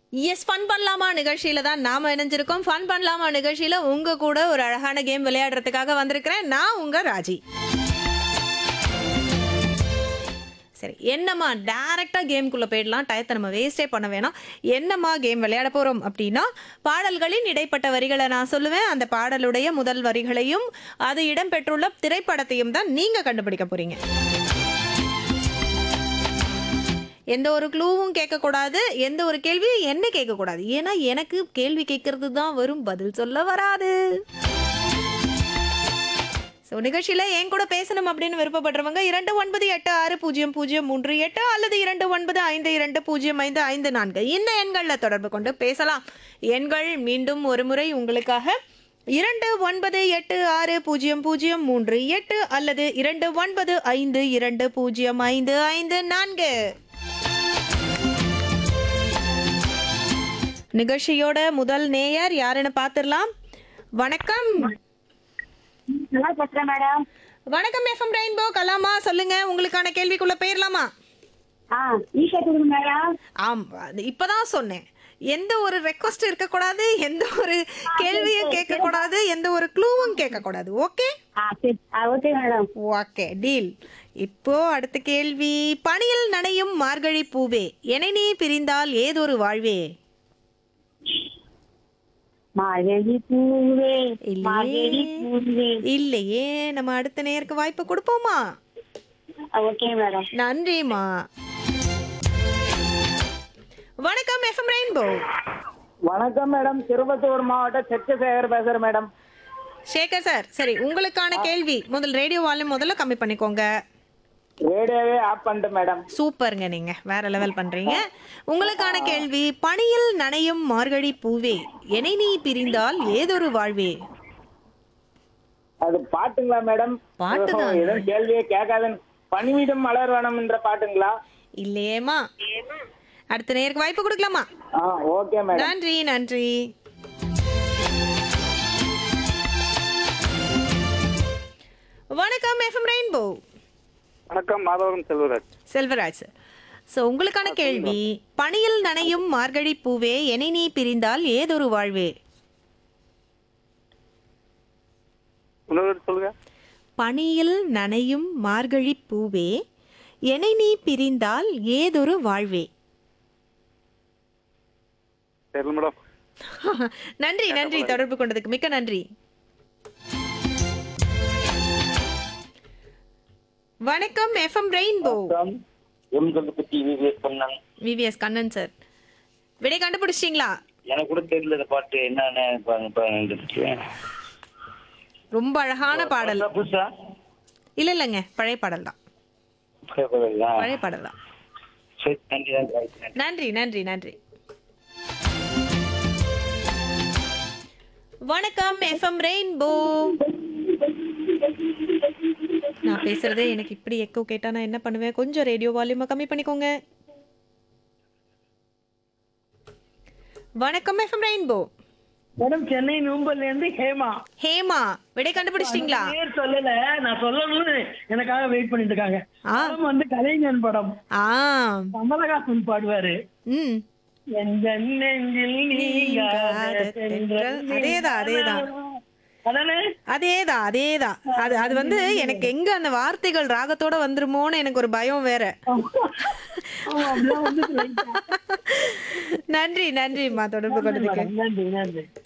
S fun பண்ணலாமா நிகழ்ச்சியில தான் நாம இணைஞ்சிருக்கோம் ஃபன் பண்ணலாமா நிகழ்ச்சியில உங்க கூட ஒரு அழகான கேம் விளையாடுறதுக்காக வந்திருக்கிறேன் நான் உங்க ராஜி சரி என்னம்மா டேரெக்டா கேம்குள்ள போயிடலாம் டயத்தை நம்ம வேஸ்டே பண்ண வேணாம் என்னம்மா கேம் விளையாட போறோம் அப்படின்னா பாடல்களின் இடைப்பட்ட வரிகளை நான் சொல்லுவேன் அந்த பாடலுடைய முதல் வரிகளையும் அது இடம்பெற்றுள்ள திரைப்படத்தையும் தான் நீங்க கண்டுபிடிக்க போறீங்க எந்த ஒரு க்ளூவும் கேட்கக்கூடாது எந்த ஒரு கேள்வியும் என்ன கேட்கக்கூடாது ஏன்னா எனக்கு கேள்வி கேட்கறது தான் வரும் பதில் சொல்ல வராது ஸோ நிகழ்ச்சியில் என் கூட பேசணும் அப்படின்னு விருப்பப்படுறவங்க இரண்டு ஒன்பது எட்டு ஆறு பூஜ்ஜியம் பூஜ்ஜியம் மூன்று எட்டு அல்லது இரண்டு ஒன்பது ஐந்து இரண்டு பூஜ்ஜியம் ஐந்து ஐந்து நான்கு இந்த எண்களில் தொடர்பு கொண்டு பேசலாம் எண்கள் மீண்டும் ஒரு முறை உங்களுக்காக இரண்டு ஒன்பது எட்டு ஆறு பூஜ்ஜியம் பூஜ்ஜியம் மூன்று எட்டு அல்லது இரண்டு ஒன்பது ஐந்து இரண்டு பூஜ்ஜியம் ஐந்து ஐந்து நான்கு நிகழ்ச்சியோட முதல் நேயர் யாருன்னு பார்த்துடலாம் வணக்கம் நல்லா பேசுறேன் மேடம் வணக்கம் எஃப்எம் ரெயின்போ கலாமா சொல்லுங்க உங்களுக்கான கேள்விக்குள்ள போயிடலாமா ஆ ஈஷா கொடுங்க மேடம் ஆம் அது இப்பதான் சொன்னேன் எந்த ஒரு ரெக்வஸ்ட் இருக்கக்கூடாது எந்த ஒரு கேள்வியும் கேட்கக்கூடாது எந்த ஒரு க்ளூவும் கேட்கக்கூடாது ஓகே ஆ சரி ஆ ஓகே மேடம் ஓகே டீல் இப்போ அடுத்த கேள்வி பனியில் நனையும் மார்கழி பூவே என்னை நீ பிரிந்தால் ஏதொரு வாழ்வே மார்கழி பூவே இல்லையே. மார்கழி பூவே இல்லையே நம்ம அடுத்த நேருக்கு வாய்ப்பு கொடுப்போமா ஆ, ஓகே மேடம் நன்றிமா வணக்கம் எஃப்எம் ரெயின்போ வணக்கம் மேடம் திருப்பத்தூர் மாவட்டம் சத்தியசேகர் பேசுறேன் மேடம் சேகர் சார் சரி உங்களுக்கான கேள்வி முதல் ரேடியோ வால்யூம் முதல்ல கம்மி பண்ணிக்கோங்க ரேடியோவே ஆஃப் பண்ணிட்டேன் மேடம் சூப்பருங்க நீங்க வேற லெவல் பண்றீங்க உங்களுக்கான கேள்வி பனியில் நனையும் மார்கழி பூவே என்னை நீ பிரிந்தால் ஏதொரு வாழ்வே அது பாட்டுங்களா மேடம் பாட்டுதான். எதுவும் கேள்வியே கேட்காதுன்னு பணிவிடும் மலர் வனம் என்ற பாட்டுங்களா இல்லையேமா அடுத்த நேருக்கு வாய்ப்பு கொடுக்கலாமா ஆ ஓகே மேடம் நன்றி நன்றி வணக்கம் எஃப்எம் ரெயின்போ வணக்கம் மாதவரம் செல்வராஜ் செல்வராஜ் சார் ஸோ உங்களுக்கான கேள்வி பனியில் நனையும் மார்கழி பூவே என்னை நீ பிரிந்தால் ஏதொரு வாழ்வே இன்னொரு சொல்லுங்க பனியில் நனையும் மார்கழி பூவே என்னை நீ பிரிந்தால் ஏதொரு வாழ்வே தெரியல மேடம் நன்றி நன்றி தொடர்பு கொண்டதுக்கு மிக்க நன்றி வணக்கம் எஃப்எம் ரெயின்போ எம்கல்பத்தி விவிஎஸ் பண்ணாங்க விவிஎஸ் கண்ணன் சார் விடை கண்டுபிடிச்சிட்டீங்களா எனக்கு கூட தெரியல இந்த பாட்டு என்னன்னு இப்ப- இப்ப எனக்கு ரொம்ப அழகான பாடல் புதுசா, புதுசா இல்ல இல்லைங்க பழைய பாடல் தான் கேட்கவில்லையா? பழைய பாடல் தான் சரி நன்றி நன்றி நன்றி. நன்றி நன்றி நன்றி வணக்கம் எஃப்எம் ரெயின்போ நான் பேசுறதே எனக்கு இப்படி எக்கோ கேட்டா நான் என்ன பண்ணுவேன் கொஞ்சம் ரேடியோ வால்யூமை கம்மி பண்ணிக்கோங்க வணக்கம் எஃப்எம் ரெயின்போ மேடம் சென்னை நூம்பல்ல இருந்து ஹேமா ஹேமா விடை கண்டுபிடிச்சிட்டீங்களா பேர் சொல்லல நான் சொல்லணும்னு எனக்காக வெயிட் பண்ணிட்டு இருக்காங்க ஆ. படம் வந்து கலைஞன் படம் ஆ கமலஹாசன் பாடுவாரு ம் எந்த நெஞ்சில் நீங்காத தென்றல் அதேதான், அதேதான். அதானே அதேதான் அதேதான் அது அது வந்து எனக்கு எங்க அந்த வார்த்தைகள் ராகத்தோட வந்துருமோன்னு எனக்கு ஒரு பயம் வேற ஆமா, அப்படிதான் வந்துச்சு light ஆ. நன்றி நன்றிம்மா தொடர்பு கொண்டதுக்கு நன்றி நன்றி